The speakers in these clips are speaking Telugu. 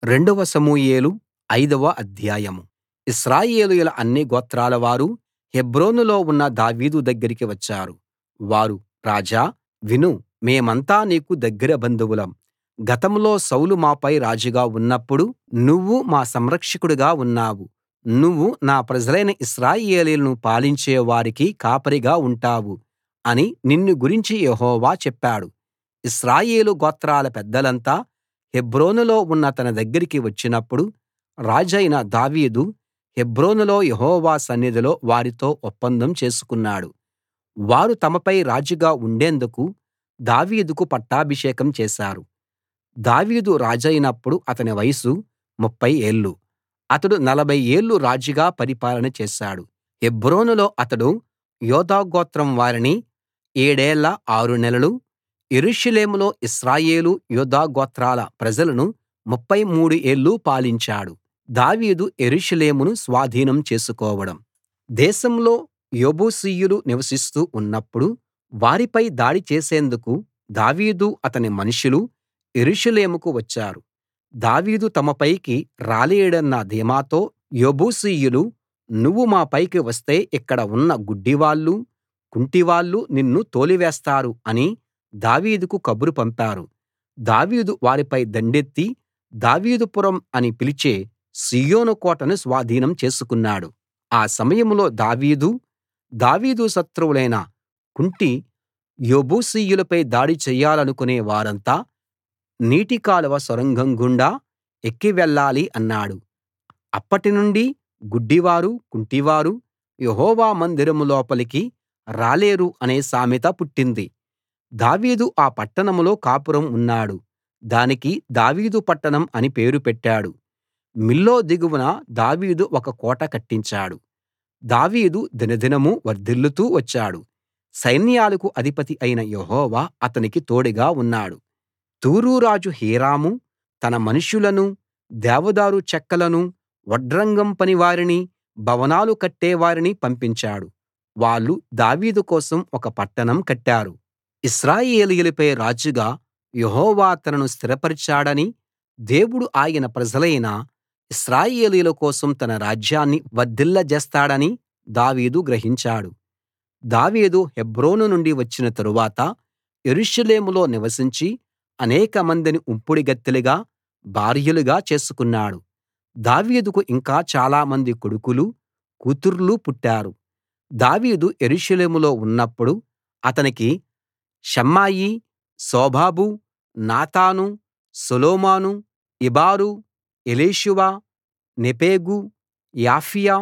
రెండవ సమూయేలు ఐదవ అధ్యాయం ఇశ్రాయేలీయుల అన్ని గోత్రాలవారు హెబ్రోనులో ఉన్న దావీదు దగ్గరికి వచ్చారు వారు రాజా విను మేమంతా నీకు దగ్గర బంధువులం గతంలో సౌలు మాపై రాజుగా ఉన్నప్పుడు నువ్వు మా సంరక్షకుడిగా ఉన్నావు నువ్వు నా ప్రజలైన ఇశ్రాయేలీయులను పాలించే వారికి కాపరిగా ఉంటావు అని నిన్ను గురించి యెహోవా చెప్పాడు ఇశ్రాయేలు గోత్రాల పెద్దలంతా హెబ్రోనులో ఉన్న తన దగ్గరికి వచ్చినప్పుడు రాజైన దావీదు హెబ్రోనులో యెహోవా సన్నిధిలో వారితో ఒప్పందం చేసుకున్నాడు వారు తమపై రాజుగా ఉండేందుకు దావీదుకు పట్టాభిషేకం చేశారు దావీదు రాజైనప్పుడు అతని వయసు ముప్ఫై ఏళ్ళు అతడు నలభై ఏళ్ళు రాజుగా పరిపాలన చేశాడు హెబ్రోనులో అతడు యూదా గోత్రం వారిని ఏడేళ్ళ ఆరు నెలలు యెరూషలేములో ఇశ్రాయేలు యూదా గోత్రాల ప్రజలను ముప్ఫై మూడు ఏళ్ళు పాలించాడు దావీదు యెరూషలేమును స్వాధీనం చేసుకోవడం దేశంలో యెబూసీయులు నివసిస్తూ ఉన్నప్పుడు వారిపై దాడి చేసేందుకు దావీదు అతని మనుషులు యెరూషలేముకు వచ్చారు దావీదు తమ పైకి రాలేడన్న ధీమాతో యెబూసీయులు నువ్వు మా పైకి వస్తే ఇక్కడ ఉన్న గుడ్డివాళ్ళు కుంటివాళ్ళు నిన్ను తోలివేస్తారు అని దావీదుకు కబురు పంపారు దావీదు వారిపై దండెత్తి దావీదుపురం అని పిలిచే సీయోను కోటను స్వాధీనం చేసుకున్నాడు ఆ సమయంలో దావీదు దావీదు శత్రువులైన కుంటి యెబూసీయులపై దాడి చెయ్యాలనుకునే వారంతా నీటి కాలువ సొరంగం గుండా ఎక్కి వెళ్ళాలి అన్నాడు అప్పటినుండి గుడ్డివారు కుంటివారు యెహోవా మందిరం లోపలికి రాలేరు అనే సామెత పుట్టింది దావీదు ఆ పట్టణంలో కాపురం ఉన్నాడు దానికి దావీదు పట్టణం అని పేరు పెట్టాడు మిల్లో దిగువన దావీదు ఒక కోట కట్టించాడు దావీదు దినదినం వర్ధిల్లుతూ వచ్చాడు సైన్యాలకు అధిపతి అయిన యెహోవా అతనికి తోడుగా ఉన్నాడు తూరు రాజు హీరాము తన మనుషులను దేవదారు చెక్కలను వడ్రంగం పనివారిని భవనాలు కట్టేవారిని పంపించాడు వాళ్ళు దావీదు కోసం ఒక పట్టణం కట్టారు ఇశ్రాయేలీయులపై రాజుగా యెహోవా తనను స్థిరపరిచాడని దేవుడు ఆయన ప్రజలైన ఇశ్రాయేలీయుల కోసం తన రాజ్యాన్ని వర్ధిల్లజేస్తాడని దావీదు గ్రహించాడు దావీదు హెబ్రోను నుండి వచ్చిన తరువాత యెరూషలేములో నివసించి అనేకమందిని ఉంపుడుగత్తెలుగా భార్యలుగా చేసుకున్నాడు దావీదుకు ఇంకా చాలామంది కొడుకులు కూతుర్లు పుట్టారు దావీదు యెరూషలేములో ఉన్నప్పుడు అతనికి షమ్మాయి సోబాబు నాతాను సొలొమోను ఇబారు ఎలీషువ నెపెగు యాఫీయా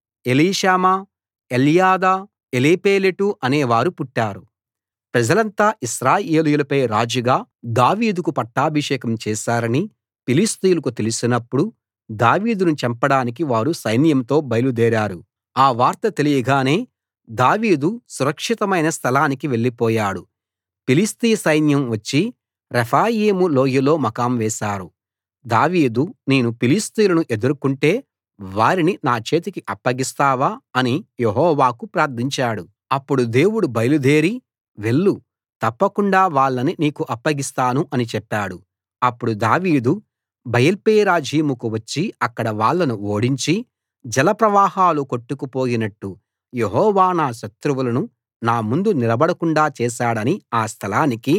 ఎలీషామా ఎల్యాదా ఎలీపేలెటు అనేవారు పుట్టారు ప్రజలంతా ఇశ్రాయేలీయులపై రాజుగా దావీదుకు పట్టాభిషేకం చేశారని ఫిలిష్తీయులకు తెలిసినప్పుడు దావీదును చంపడానికి వారు సైన్యంతో బయలుదేరారు ఆ వార్త తెలియగానే దావీదు సురక్షితమైన స్థలానికి వెళ్ళిపోయాడు ఫిలిష్తీ సైన్యం వచ్చి రెఫాయీము లోయలో మకాం వేశారు దావీదు నేను ఫిలిష్తీయులను ఎదుర్కొంటే వారిని నా చేతికి అప్పగిస్తావా అని యెహోవాకు ప్రార్థించాడు అప్పుడు దేవుడు బయలుదేరి వెళ్ళు తప్పకుండా వాళ్ళని నీకు అప్పగిస్తాను అని చెప్పాడు అప్పుడు దావీదు బయల్పెరాజీముకు వచ్చి అక్కడ వాళ్ళను ఓడించి జలప్రవాహాలు కొట్టుకుపోయినట్టు యెహోవా నా శత్రువులను నా ముందు నిలబడకుండా చేశాడని ఆ స్థలానికి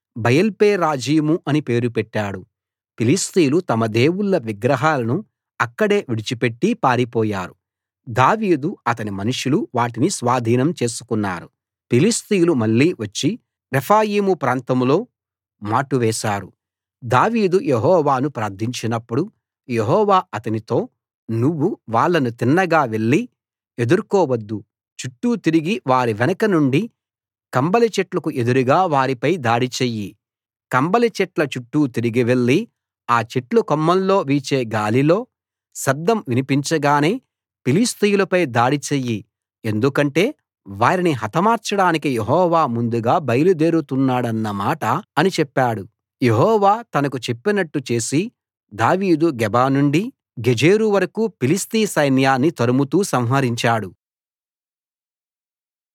బయల్పెరాజీము అని పేరు పెట్టాడు ఫిలిష్తీయులు తమ దేవుళ్ళ విగ్రహాలను అక్కడే విడిచిపెట్టి పారిపోయారు దావీదు అతని మనుషులు వాటిని స్వాధీనం చేసుకున్నారు ఫిలిష్తీయులు మళ్ళీ వచ్చి రెఫాయీము ప్రాంతంలో మాటు వేశారు దావీదు యెహోవాను ప్రార్థించినప్పుడు యెహోవా అతనితో నువ్వు వాళ్ళను తిన్నగా వెళ్లి ఎదుర్కోవద్దు చుట్టూ తిరిగి వారి వెనక నుండి కంబలి చెట్లకు ఎదురుగా వారిపై దాడి చెయ్యి కంబలి చెట్ల చుట్టూ తిరిగి వెళ్లి ఆ చెట్ల కొమ్మల్లో వీచే గాలిలో శబ్దం వినిపించగానే ఫిలిష్తీయులపై దాడి చెయ్యి ఎందుకంటే వారిని హతమార్చడానికి యెహోవా ముందుగా బయలుదేరుతున్నాడన్న మాట అని చెప్పాడు యెహోవా తనకు చెప్పినట్టు చేసి దావీదు గెబ నుండి గెజెరు వరకూ ఫిలిష్తీ సైన్యాన్ని తరుముతూ సంహరించాడు